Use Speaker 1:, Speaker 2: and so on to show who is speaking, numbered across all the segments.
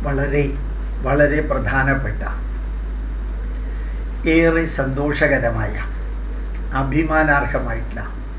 Speaker 1: വളരെ വളരെ പ്രധാനപ്പെട്ട ഏറെ സന്തോഷകരമായ അഭിമാനാർഹമായിട്ടുള്ള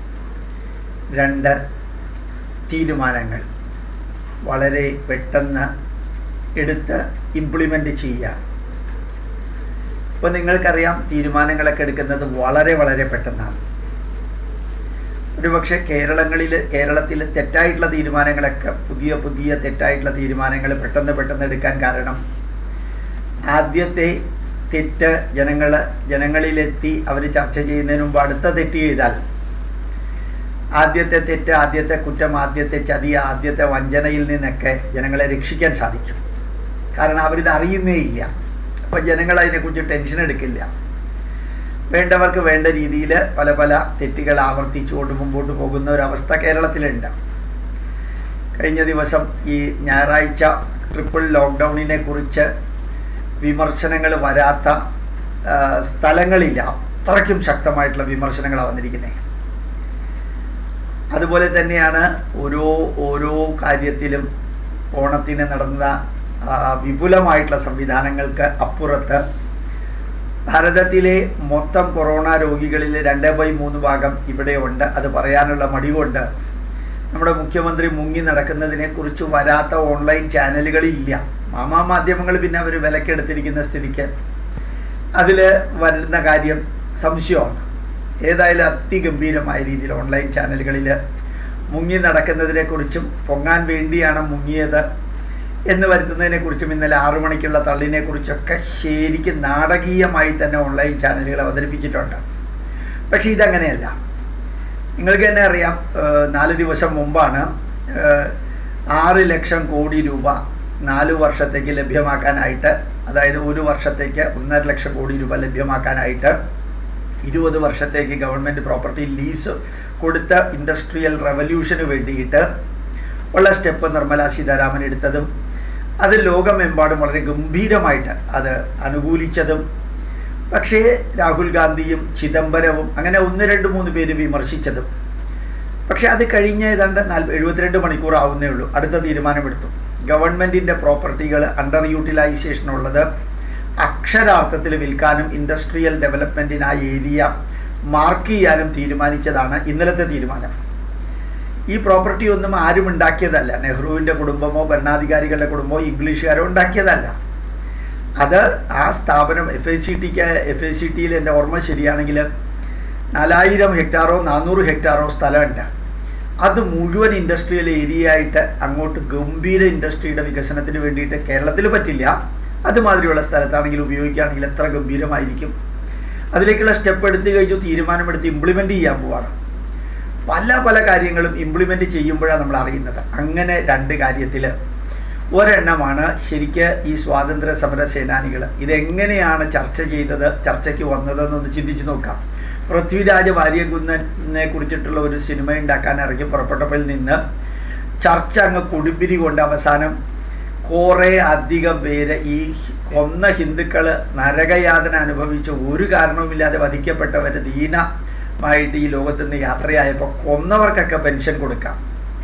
Speaker 1: രണ്ട് തീരുമാനങ്ങൾ വളരെ പെട്ടെന്ന് എടുത്ത് ഇംപ്ലിമെൻ്റ് ചെയ്യുക ഇപ്പോൾ നിങ്ങൾക്കറിയാം തീരുമാനങ്ങളൊക്കെ എടുക്കുന്നത് വളരെ വളരെ പെട്ടെന്നാണ് ഒരുപക്ഷെ കേരളങ്ങളിൽ കേരളത്തിൽ തെറ്റായിട്ടുള്ള തീരുമാനങ്ങളൊക്കെ പുതിയ പുതിയ തെറ്റായിട്ടുള്ള തീരുമാനങ്ങൾ പെട്ടെന്ന് പെട്ടെന്ന് എടുക്കാൻ കാരണം ആദ്യത്തെ തെറ്റ് ജനങ്ങൾ ജനങ്ങളിലെത്തി അവർ ചർച്ച ചെയ്യുന്നതിന് മുമ്പ് അടുത്ത തെറ്റ് ചെയ്താൽ ആദ്യത്തെ തെറ്റ് ആദ്യത്തെ കുറ്റം ആദ്യത്തെ ചതി ആദ്യത്തെ വഞ്ചനയിൽ നിന്നൊക്കെ ജനങ്ങളെ രക്ഷിക്കാൻ സാധിക്കും കാരണം അവരിത് അറിയുന്നേ ഇല്ല അപ്പോൾ ജനങ്ങൾ അതിനെക്കുറിച്ച് ടെൻഷൻ എടുക്കില്ല വേണ്ടവർക്ക് വേണ്ട രീതിയിൽ പല പല തെറ്റുകൾ ആവർത്തിച്ചുകൊണ്ട് മുമ്പോട്ട് പോകുന്ന ഒരവസ്ഥ കേരളത്തിലുണ്ട് കഴിഞ്ഞ ദിവസം ഈ ഞായറാഴ്ച ട്രിപ്പിൾ ലോക്ക്ഡൗണിനെ കുറിച്ച് വിമർശനങ്ങൾ വരാത്ത സ്ഥലങ്ങളില്ല അത്രയ്ക്കും ശക്തമായിട്ടുള്ള വിമർശനങ്ങളാണ് വന്നിരിക്കുന്നത് അതുപോലെ തന്നെയാണ് ഓരോ ഓരോ കാര്യത്തിലും ഓണത്തിന് നടന്ന വിപുലമായിട്ടുള്ള സംവിധാനങ്ങൾക്ക് അപ്പുറത്ത് ഭാരതത്തിലെ മൊത്തം കൊറോണ രോഗികളിൽ രണ്ട് ബൈ മൂന്ന് ഭാഗം ഇവിടെ ഉണ്ട് അത് പറയാനുള്ള മടികൊണ്ട് നമ്മുടെ മുഖ്യമന്ത്രി മുങ്ങി നടക്കുന്നതിനെക്കുറിച്ച് വരാത്ത ഓൺലൈൻ ചാനലുകളില്ല മാമാ മാധ്യമങ്ങൾ പിന്നെ അവർ വിലക്കെടുത്തിരിക്കുന്ന സ്ഥിതിക്ക് അതിൽ വരുന്ന കാര്യം സംശയമാണ് ഏതായാലും അതിഗംഭീരമായ രീതിയിൽ ഓൺലൈൻ ചാനലുകളിൽ മുങ്ങി നടക്കുന്നതിനെക്കുറിച്ചും പൊങ്ങാൻ വേണ്ടിയാണ് മുങ്ങിയത് എന്ന് വരുത്തുന്നതിനെക്കുറിച്ചും ഇന്നലെ ആറു മണിക്കുള്ള തള്ളിനെക്കുറിച്ചൊക്കെ ശരിക്കും നാടകീയമായി തന്നെ ഓൺലൈൻ ചാനലുകൾ അവതരിപ്പിച്ചിട്ടുണ്ട് പക്ഷേ ഇതങ്ങനെയല്ല നിങ്ങൾക്ക് തന്നെ അറിയാം നാല് ദിവസം മുമ്പാണ് ആറ് ലക്ഷം കോടി രൂപ നാല് വർഷത്തേക്ക് ലഭ്യമാക്കാനായിട്ട് അതായത് ഒരു വർഷത്തേക്ക് ഒന്നര ലക്ഷം കോടി രൂപ ലഭ്യമാക്കാനായിട്ട് ഇരുപത് വർഷത്തേക്ക് ഗവൺമെൻറ് പ്രോപ്പർട്ടി ലീസ് കൊടുത്ത ഇൻഡസ്ട്രിയൽ റവല്യൂഷന് വേണ്ടിയിട്ട് ഉള്ള സ്റ്റെപ്പ് നിർമ്മല സീതാരാമൻ എടുത്തതും അത് ലോകമെമ്പാടും വളരെ ഗംഭീരമായിട്ട് അത് അനുകൂലിച്ചതും പക്ഷേ രാഹുൽ ഗാന്ധിയും ചിദംബരവും അങ്ങനെ ഒന്ന് രണ്ട് മൂന്ന് പേര് വിമർശിച്ചതും പക്ഷേ അത് കഴിഞ്ഞ ഏതാണ്ട് നാല് എഴുപത്തിരണ്ട് മണിക്കൂർ ആവുന്നേ ഉള്ളൂ അടുത്ത തീരുമാനമെടുത്തു ഗവൺമെൻറ്റിൻ്റെ പ്രോപ്പർട്ടികൾ അണ്ടർ യൂട്ടിലൈസേഷൻ ഉള്ളത് അക്ഷരാർത്ഥത്തിൽ വിൽക്കാനും ഇൻഡസ്ട്രിയൽ ഡെവലപ്മെൻറ്റിന് ആ ഏരിയ മാർക്ക് ചെയ്യാനും തീരുമാനിച്ചതാണ് ഇന്നലത്തെ തീരുമാനം ഈ പ്രോപ്പർട്ടി ഒന്നും ആരും ഉണ്ടാക്കിയതല്ല നെഹ്റുവിൻ്റെ കുടുംബമോ ഭരണാധികാരികളുടെ കുടുംബമോ ഇംഗ്ലീഷുകാരോ ഉണ്ടാക്കിയതല്ല അത് ആ സ്ഥാപനം എഫ് ഐ സി ടിക്ക് എഫ് ഐ സി ടിയിൽ എൻ്റെ ഓർമ്മ ശരിയാണെങ്കിൽ നാലായിരം ഹെക്ടാറോ നാനൂറ് ഹെക്ടാറോ സ്ഥലമുണ്ട് അത് മുഴുവൻ ഇൻഡസ്ട്രിയൽ ഏരിയ ആയിട്ട് അങ്ങോട്ട് ഗംഭീര ഇൻഡസ്ട്രിയുടെ വികസനത്തിന് വേണ്ടിയിട്ട് കേരളത്തിൽ പറ്റില്ല അതുമാതിരിയുള്ള സ്ഥലത്താണെങ്കിൽ ഉപയോഗിക്കുകയാണെങ്കിൽ എത്ര ഗംഭീരമായിരിക്കും അതിലേക്കുള്ള സ്റ്റെപ്പ് എടുത്തു കഴിഞ്ഞു തീരുമാനമെടുത്ത് ഇംപ്ലിമെൻ്റ് ചെയ്യാൻ പോവാണ് പല പല കാര്യങ്ങളും ഇംപ്ലിമെൻ്റ് ചെയ്യുമ്പോഴാണ് നമ്മൾ അറിയുന്നത് അങ്ങനെ രണ്ട് കാര്യത്തിൽ ഒരെണ്ണമാണ് ശരിക്ക് ഈ സ്വാതന്ത്ര്യ സമര സേനാനികൾ ഇതെങ്ങനെയാണ് ചർച്ച ചെയ്തത് ചർച്ചയ്ക്ക് വന്നതെന്നൊന്ന് ചിന്തിച്ച് നോക്കാം പൃഥ്വിരാജ് വാര്യകുന്നനെ കുറിച്ചിട്ടുള്ള ഒരു സിനിമ ഉണ്ടാക്കാൻ ഇറങ്ങി പുറപ്പെട്ടപ്പോൾ നിന്ന് ചർച്ച അങ്ങ് കൊടുമ്പിരി കൊണ്ട് അവസാനം കുറേ അധികം പേര് ഈ കൊന്ന ഹിന്ദുക്കൾ നരകയാതന അനുഭവിച്ച് ഒരു കാരണവുമില്ലാതെ വധിക്കപ്പെട്ടവർ ദീനമായിട്ട് ഈ ലോകത്ത് നിന്ന് യാത്രയായപ്പോൾ കൊന്നവർക്കൊക്കെ പെൻഷൻ കൊടുക്കാം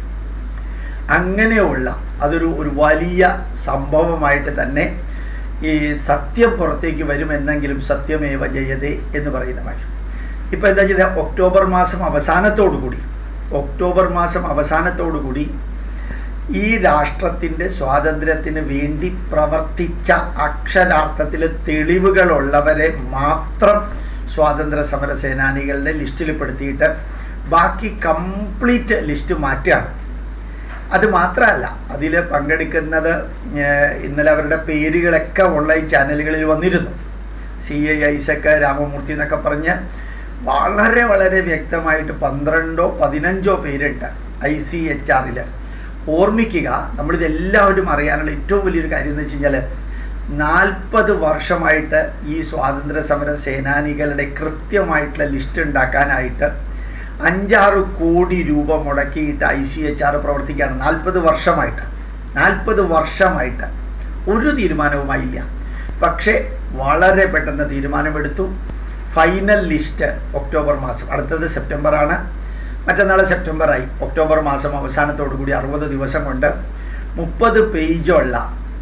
Speaker 1: അങ്ങനെയുള്ള അതൊരു ഒരു വലിയ സംഭവമായിട്ട് തന്നെ ഈ സത്യം പുറത്തേക്ക് വരുമെന്നെങ്കിലും സത്യമേവ ജയതേ എന്ന് പറയുന്ന കാര്യം ഇപ്പോൾ എന്താ ചെയ്താൽ ഒക്ടോബർ മാസം അവസാനത്തോടു കൂടി ഒക്ടോബർ മാസം അവസാനത്തോടു കൂടി ഈ രാഷ്ട്രത്തിൻ്റെ സ്വാതന്ത്ര്യത്തിന് വേണ്ടി പ്രവർത്തിച്ച അക്ഷരാർത്ഥത്തിൽ തെളിവുകളുള്ളവരെ മാത്രം സ്വാതന്ത്ര്യ സമര സേനാനികളുടെ ലിസ്റ്റിൽ പെടുത്തിയിട്ട് ബാക്കി കംപ്ലീറ്റ് ലിസ്റ്റ് മാറ്റുകയാണ് അത് മാത്രമല്ല അതിൽ പങ്കെടുക്കുന്നത് ഇന്നലെ അവരുടെ പേരുകളൊക്കെ ഓൺലൈൻ ചാനലുകളിൽ വന്നിരുന്നു സി ഐ ഐസക്ക് രാമമൂർത്തി എന്നൊക്കെ പറഞ്ഞ് വളരെ വളരെ വ്യക്തമായിട്ട് പന്ത്രണ്ടോ പതിനഞ്ചോ പേരുണ്ട് ഐ സി എച്ച് ആറിൽ ഓർമ്മിക്കുക നമ്മളിതെല്ലാവരും അറിയാനുള്ള ഏറ്റവും വലിയൊരു കാര്യം എന്ന് വെച്ച് കഴിഞ്ഞാൽ നാൽപ്പത് വർഷമായിട്ട് ഈ സ്വാതന്ത്ര്യ സമര സേനാനികളുടെ കൃത്യമായിട്ടുള്ള ലിസ്റ്റ് ഉണ്ടാക്കാനായിട്ട് അഞ്ചാറ് കോടി രൂപ മുടക്കിയിട്ട് ഐ സി എച്ച് ആർ പ്രവർത്തിക്കുകയാണ് നാൽപ്പത് വർഷമായിട്ട് നാൽപ്പത് വർഷമായിട്ട് ഒരു തീരുമാനവുമായില്ല പക്ഷേ വളരെ പെട്ടെന്ന് തീരുമാനമെടുത്തു ഫൈനൽ ലിസ്റ്റ് ഒക്ടോബർ മാസം അടുത്തത് സെപ്റ്റംബറാണ് മറ്റന്നാൾ സെപ്റ്റംബറായി ഒക്ടോബർ മാസം അവസാനത്തോടു കൂടി അറുപത് ദിവസം കൊണ്ട് മുപ്പത് പേജുള്ള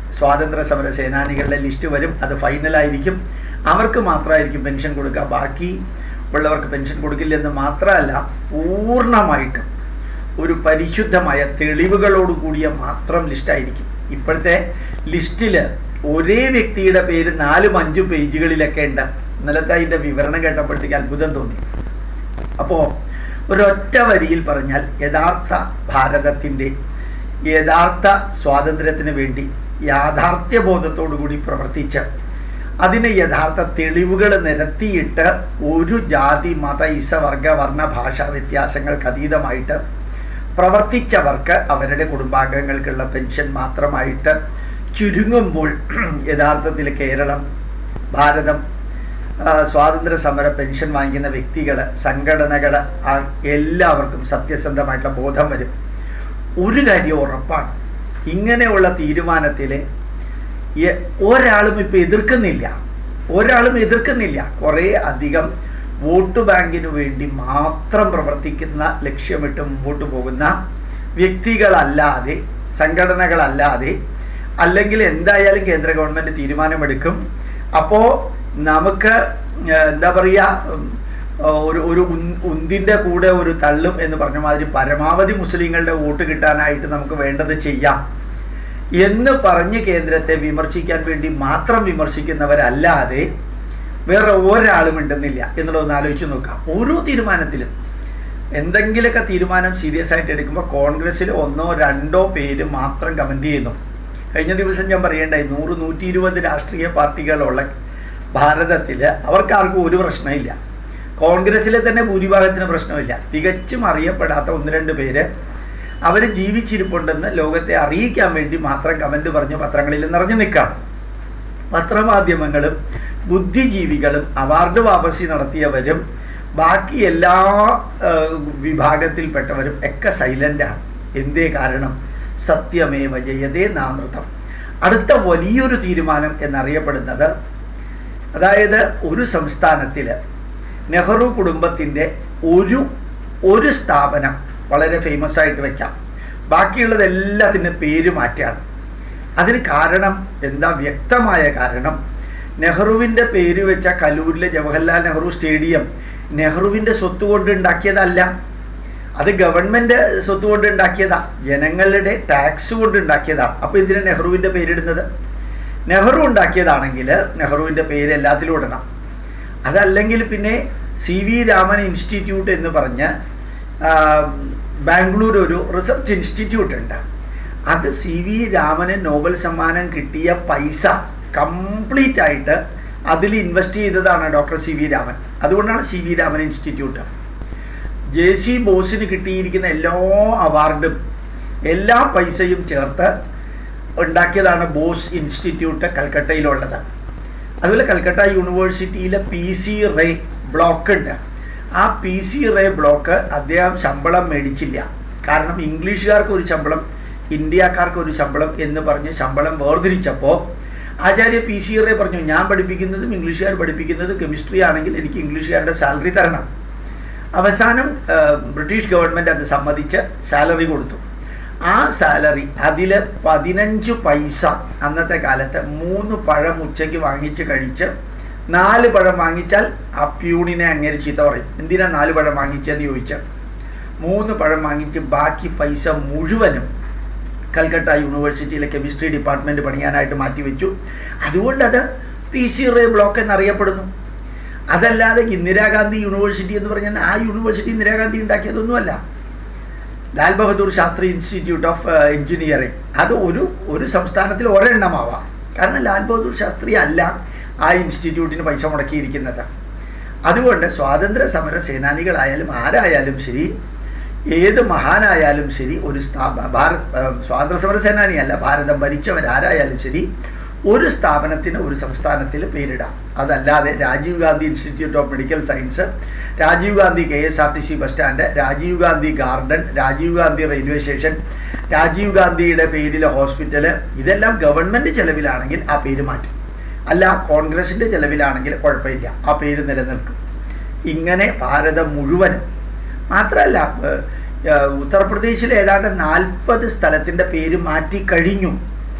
Speaker 1: സ്വാതന്ത്ര്യ സമര സേനാനികളുടെ ലിസ്റ്റ് വരും അത് ഫൈനലായിരിക്കും അവർക്ക് മാത്രമായിരിക്കും പെൻഷൻ കൊടുക്കുക ബാക്കി ഉള്ളവർക്ക് പെൻഷൻ കൊടുക്കില്ലെന്ന് മാത്രമല്ല പൂർണ്ണമായിട്ടും ഒരു പരിശുദ്ധമായ തെളിവുകളോട് കൂടിയ മാത്രം ലിസ്റ്റായിരിക്കും ഇപ്പോഴത്തെ ലിസ്റ്റിൽ ഒരേ വ്യക്തിയുടെ പേര് നാലും അഞ്ചും പേജുകളിലൊക്കെ ഉണ്ട് ഇന്നലത്തെ അതിൻ്റെ വിവരണം കേട്ടപ്പോഴത്തേക്ക് അത്ഭുതം തോന്നി അപ്പോൾ ഒരൊറ്റ വരിയിൽ പറഞ്ഞാൽ യഥാർത്ഥ ഭാരതത്തിൻ്റെ യഥാർത്ഥ സ്വാതന്ത്ര്യത്തിന് വേണ്ടി യാഥാർത്ഥ്യബോധത്തോടു കൂടി പ്രവർത്തിച്ച് അതിന് യഥാർത്ഥ തെളിവുകൾ നിരത്തിയിട്ട് ഒരു ജാതി മത ഇസ വർഗ വർണ്ണ ഭാഷാ വ്യത്യാസങ്ങൾക്ക് അതീതമായിട്ട് പ്രവർത്തിച്ചവർക്ക് അവരുടെ കുടുംബാംഗങ്ങൾക്കുള്ള പെൻഷൻ മാത്രമായിട്ട് ചുരുങ്ങുമ്പോൾ യഥാർത്ഥത്തിൽ കേരളം ഭാരതം സ്വാതന്ത്ര്യ സമര പെൻഷൻ വാങ്ങിക്കുന്ന വ്യക്തികൾ സംഘടനകൾ എല്ലാവർക്കും സത്യസന്ധമായിട്ടുള്ള ബോധം വരും ഒരു കാര്യം ഉറപ്പാണ് ഇങ്ങനെയുള്ള തീരുമാനത്തിൽ ഒരാളും ഇപ്പം എതിർക്കുന്നില്ല ഒരാളും എതിർക്കുന്നില്ല കുറേ അധികം വോട്ട് ബാങ്കിന് വേണ്ടി മാത്രം പ്രവർത്തിക്കുന്ന ലക്ഷ്യമിട്ട് മുമ്പോട്ട് പോകുന്ന വ്യക്തികളല്ലാതെ സംഘടനകളല്ലാതെ അല്ലെങ്കിൽ എന്തായാലും കേന്ദ്ര ഗവൺമെൻറ് തീരുമാനമെടുക്കും അപ്പോൾ നമുക്ക് എന്താ പറയുക ഒരു ഒരു ഉന്തിൻ്റെ കൂടെ ഒരു തള്ളും എന്ന് പറഞ്ഞ മാതിരി പരമാവധി മുസ്ലിങ്ങളുടെ വോട്ട് കിട്ടാനായിട്ട് നമുക്ക് വേണ്ടത് ചെയ്യാം എന്ന് പറഞ്ഞ് കേന്ദ്രത്തെ വിമർശിക്കാൻ വേണ്ടി മാത്രം വിമർശിക്കുന്നവരല്ലാതെ വേറെ ഒരാളും ഉണ്ടെന്നില്ല എന്നുള്ളതൊന്ന് ആലോചിച്ച് നോക്കാം ഓരോ തീരുമാനത്തിലും എന്തെങ്കിലുമൊക്കെ തീരുമാനം സീരിയസ് ആയിട്ട് എടുക്കുമ്പോൾ കോൺഗ്രസ്സിൽ ഒന്നോ രണ്ടോ പേര് മാത്രം കമൻറ്റ് ചെയ്യുന്നു കഴിഞ്ഞ ദിവസം ഞാൻ പറയേണ്ടായി നൂറ് നൂറ്റി ഇരുപത് രാഷ്ട്രീയ പാർട്ടികളുള്ള ഭാരതത്തിൽ അവർക്കാർക്കും ഒരു പ്രശ്നമില്ല കോൺഗ്രസ്സിലെ തന്നെ ഭൂരിഭാഗത്തിന് പ്രശ്നമില്ല തികച്ചും അറിയപ്പെടാത്ത ഒന്ന് രണ്ട് പേര് അവർ ജീവിച്ചിരിപ്പുണ്ടെന്ന് ലോകത്തെ അറിയിക്കാൻ വേണ്ടി മാത്രം കമൻറ്റ് പറഞ്ഞ് പത്രങ്ങളിൽ നിറഞ്ഞു നിൽക്കാം പത്രമാധ്യമങ്ങളും ബുദ്ധിജീവികളും അവാർഡ് വാപസി നടത്തിയവരും ബാക്കി എല്ലാ വിഭാഗത്തിൽപ്പെട്ടവരും ഒക്കെ സൈലൻ്റാണ് എന്തേ കാരണം സത്യമേവ ജയതേ നാനൃതം അടുത്ത വലിയൊരു തീരുമാനം എന്നറിയപ്പെടുന്നത് അതായത് ഒരു സംസ്ഥാനത്തിൽ നെഹ്റു കുടുംബത്തിൻ്റെ ഒരു ഒരു സ്ഥാപനം വളരെ ഫേമസ് ആയിട്ട് വെക്കാം ബാക്കിയുള്ളത് എല്ലാത്തിൻ്റെ പേര് മാറ്റാണ് അതിന് കാരണം എന്താ വ്യക്തമായ കാരണം നെഹ്റുവിൻ്റെ പേര് വെച്ച കലൂരിലെ ജവഹർലാൽ നെഹ്റു സ്റ്റേഡിയം നെഹ്റുവിൻ്റെ സ്വത്ത് കൊണ്ട് ഉണ്ടാക്കിയതല്ല അത് ഗവൺമെൻറ് സ്വത്ത് കൊണ്ട് ഉണ്ടാക്കിയതാ ജനങ്ങളുടെ ടാക്സ് കൊണ്ട് ഉണ്ടാക്കിയതാണ് അപ്പോൾ ഇതിന് നെഹ്റുവിൻ്റെ പേരിടുന്നത് നെഹ്റു ഉണ്ടാക്കിയതാണെങ്കിൽ നെഹ്റുവിൻ്റെ പേര് എല്ലാത്തിലും ഇടണം അതല്ലെങ്കിൽ പിന്നെ സി വി രാമൻ ഇൻസ്റ്റിറ്റ്യൂട്ട് എന്ന് പറഞ്ഞ് ബാംഗ്ലൂർ ഒരു റിസർച്ച് ഇൻസ്റ്റിറ്റ്യൂട്ട് ഉണ്ട് അത് സി വി രാമന് നോബൽ സമ്മാനം കിട്ടിയ പൈസ കംപ്ലീറ്റ് ആയിട്ട് അതിൽ ഇൻവെസ്റ്റ് ചെയ്തതാണ് ഡോക്ടർ സി വി രാമൻ അതുകൊണ്ടാണ് C V Raman institute J C ബോസിന് കിട്ടിയിരിക്കുന്ന എല്ലാ അവാർഡും എല്ലാ പൈസയും ചേർത്ത് ഉണ്ടാക്കിയതാണ് ബോസ് ഇൻസ്റ്റിറ്റ്യൂട്ട് കൽക്കട്ടയിലുള്ളത് അതുപോലെ കൽക്കട്ട യൂണിവേഴ്സിറ്റിയിലെ പി സി റേ ബ്ലോക്ക് ഉണ്ട് ആ പി സി റേ ബ്ലോക്ക് അദ്ദേഹം ശമ്പളം മേടിച്ചില്ല കാരണം ഇംഗ്ലീഷുകാർക്ക് ഒരു ശമ്പളം ഇന്ത്യക്കാർക്ക് ഒരു ശമ്പളം എന്ന് പറഞ്ഞ് ശമ്പളം വേർതിരിച്ചപ്പോൾ ആചാര്യ പി സി റേ പറഞ്ഞു ഞാൻ പഠിപ്പിക്കുന്നതും ഇംഗ്ലീഷുകാർ പഠിപ്പിക്കുന്നത് കെമിസ്ട്രി ആണെങ്കിൽ എനിക്ക് ഇംഗ്ലീഷുകാരുടെ സാലറി തരണം അവസാനം ബ്രിട്ടീഷ് ഗവൺമെൻറ് അത് സമ്മതിച്ച് സാലറി കൊടുത്തു ആ സാലറി അതിൽ പതിനഞ്ച് പൈസ അന്നത്തെ കാലത്ത് മൂന്ന് പഴം ഉച്ചയ്ക്ക് വാങ്ങിച്ച് കഴിച്ച് നാല് പഴം വാങ്ങിച്ചാൽ ആ പ്യൂണിനെ അങ്ങനെ ചീത്ത പറയും എന്തിനാ നാല് പഴം വാങ്ങിച്ചതെന്ന് ചോദിച്ചാൽ മൂന്ന് പഴം വാങ്ങിച്ച് ബാക്കി പൈസ മുഴുവനും കൽക്കട്ട യൂണിവേഴ്സിറ്റിയിലെ കെമിസ്ട്രി ഡിപ്പാർട്ട്മെൻറ്റ് പണിയാനായിട്ട് മാറ്റിവെച്ചു അതുകൊണ്ടത് പി സി റേ ബ്ലോക്ക് എന്നറിയപ്പെടുന്നു അതല്ലാതെ ഇന്ദിരാഗാന്ധി യൂണിവേഴ്സിറ്റി എന്ന് പറഞ്ഞാൽ ആ യൂണിവേഴ്സിറ്റി ഇന്ദിരാഗാന്ധി ഉണ്ടാക്കിയതൊന്നുമല്ല Lal Bahadur Shastri institute of engineering അത് ഒരു ഒരു സംസ്ഥാനത്തിൽ ഒരെണ്ണമാവാം കാരണം ലാൽ ബഹദൂർ ശാസ്ത്രി അല്ല ആ ഇൻസ്റ്റിറ്റ്യൂട്ടിന് പൈസ മുടക്കിയിരിക്കുന്നത് അതുകൊണ്ട് സ്വാതന്ത്ര്യ സമര സേനാനികളായാലും ആരായാലും ശരി ഏത് മഹാനായാലും ശരി ഒരു സ്ഥാപ ഭാരത് സ്വാതന്ത്ര്യ സമര സേനാനിയല്ല ഭാരതം ഭരിച്ചവരാരായാലും ശരി ഒരു സ്ഥാപനത്തിന് ഒരു സംസ്ഥാനത്തിൽ പേരിടാം അതല്ലാതെ Rajiv Gandhi institute of medical science Rajiv Gandhi K S R T C bus stand Rajiv Gandhi garden Rajiv Gandhi railway station Rajiv ഗാന്ധിയുടെ പേരിലെ ഹോസ്പിറ്റല് ഇതെല്ലാം ഗവൺമെൻറ് ചെലവിലാണെങ്കിൽ ആ പേര് മാറ്റും അല്ല കോൺഗ്രസിൻ്റെ ചെലവിലാണെങ്കിൽ കുഴപ്പമില്ല ആ പേര് നിലനിൽക്കും ഇങ്ങനെ ഭാരതം മുഴുവനും മാത്രമല്ല ഉത്തർപ്രദേശിൽ ഏതാണ്ട് നാൽപ്പത് സ്ഥലത്തിൻ്റെ പേര് മാറ്റി കഴിഞ്ഞു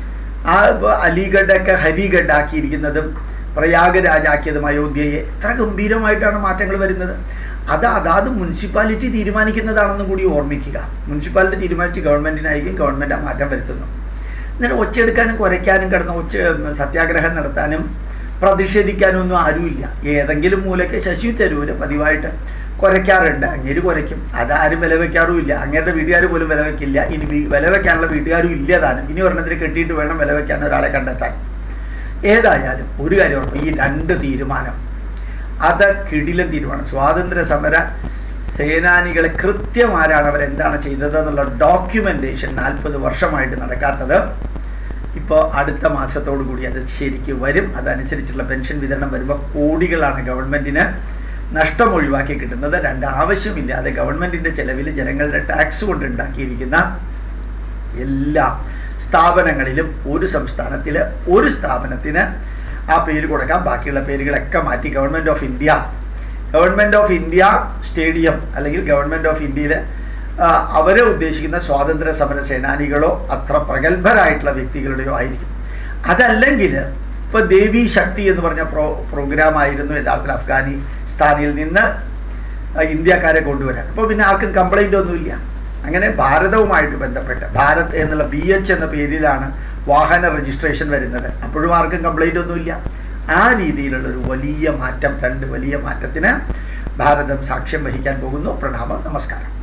Speaker 1: ആ ഇപ്പൊ അലിഗഡൊക്കെ ഹരിഗഡ് ആക്കിയിരിക്കുന്നതും പ്രയാഗരാജ് ആക്കിയതും അയോധ്യയെ എത്ര ഗംഭീരമായിട്ടാണ് മാറ്റങ്ങൾ വരുന്നത് അത് അതാത് മുനിസിപ്പാലിറ്റി തീരുമാനിക്കുന്നതാണെന്നും കൂടി ഓർമ്മിക്കുക മുനിസിപ്പാലിറ്റി തീരുമാനിച്ച് ഗവൺമെൻറ്റിനായിരിക്കും ഗവൺമെൻറ് ആ മാറ്റം വരുത്തുന്നു എന്നിട്ട് ഒച്ചയെടുക്കാനും കുറയ്ക്കാനും കിടന്ന് ഒച്ച സത്യാഗ്രഹം നടത്താനും പ്രതിഷേധിക്കാനും ഒന്നും ആരുമില്ല ഏതെങ്കിലും മൂലയ്ക്ക് ശശി തരൂര് പതിവായിട്ട് കുറയ്ക്കാറുണ്ട് അങ്ങേര് കുറയ്ക്കും അതാരും വില വെക്കാറുമില്ല അങ്ങേരുടെ വീട്ടുകാർ പോലും വില വെക്കില്ല ഇനി വീ- വില വെക്കാനുള്ള വീട്ടുകാരും ഇല്ല താനും ഇനി ഒരെണ്ണത്തിന് കെട്ടിയിട്ട് വേണം വില വെക്കാൻ ഒരാളെ കണ്ടെത്താൻ ഏതായാലും ഒരു കാര്യം ഉറപ്പ് ഈ രണ്ട് തീരുമാനം അത് കിടിലൻ തീരുമാനം സ്വാതന്ത്ര്യ സമര സേനാനികളെ കൃത്യം ആരാണ് അവരെന്താണ് ചെയ്തത് എന്നുള്ള ഡോക്യുമെൻറ്റേഷൻ നാൽപ്പത് വർഷമായിട്ട് നടക്കാത്തത് ഇപ്പോൾ അടുത്ത മാസത്തോടു കൂടി അത് ശരിക്ക് വരും അതനുസരിച്ചുള്ള പെൻഷൻ വിതരണം വരുമ്പോൾ കോടികളാണ് ഗവൺമെൻറ്റിന് നഷ്ടം ഒഴിവാക്കി കിട്ടുന്നത് രണ്ട് ആവശ്യമില്ലാതെ ഗവൺമെൻറ്റിൻ്റെ ചെലവിൽ ജനങ്ങളുടെ ടാക്സ് കൊണ്ട് ഉണ്ടാക്കിയിരിക്കുന്ന എല്ലാ സ്ഥാപനങ്ങളിലും ഒരു സംസ്ഥാനത്തിൽ ഒരു സ്ഥാപനത്തിന് ആ പേര് കൊടുക്കാം ബാക്കിയുള്ള പേരുകളൊക്കെ മാറ്റി government of India government of India stadium അല്ലെങ്കിൽ ഗവൺമെൻറ് ഓഫ് ഇന്ത്യയിൽ അവരെ ഉദ്ദേശിക്കുന്ന സ്വാതന്ത്ര്യ സമര സേനാനികളോ അത്ര പ്രഗത്ഭരായിട്ടുള്ള വ്യക്തികളുടെയോ ആയിരിക്കും അതല്ലെങ്കിൽ ഇപ്പോൾ ദേവി ശക്തി എന്ന് പറഞ്ഞ പ്രോ പ്രോഗ്രാം ആയിരുന്നു യഥാർത്ഥത്തിൽ അഫ്ഗാനിസ്ഥാനിൽ നിന്ന് ആ, ഇന്ത്യക്കാരെ കൊണ്ടുവരാൻ അപ്പോൾ പിന്നെ ആർക്കും കംപ്ലൈൻ്റ് ഒന്നുമില്ല അങ്ങനെ ഭാരതവുമായിട്ട് ബന്ധപ്പെട്ട് ഭാരത് എന്നുള്ള ബി എച്ച് എന്ന പേരിലാണ് വാഹന രജിസ്ട്രേഷൻ വരുന്നത് അപ്പോഴും ആർക്കും കംപ്ലൈൻ്റ് ഒന്നുമില്ല ആ രീതിയിലുള്ള ഒരു വലിയ മാറ്റം രണ്ട് വലിയ മാറ്റത്തിന് ഭാരതം സാക്ഷ്യം വഹിക്കാൻ പോകുന്നു പ്രണാമം നമസ്കാരം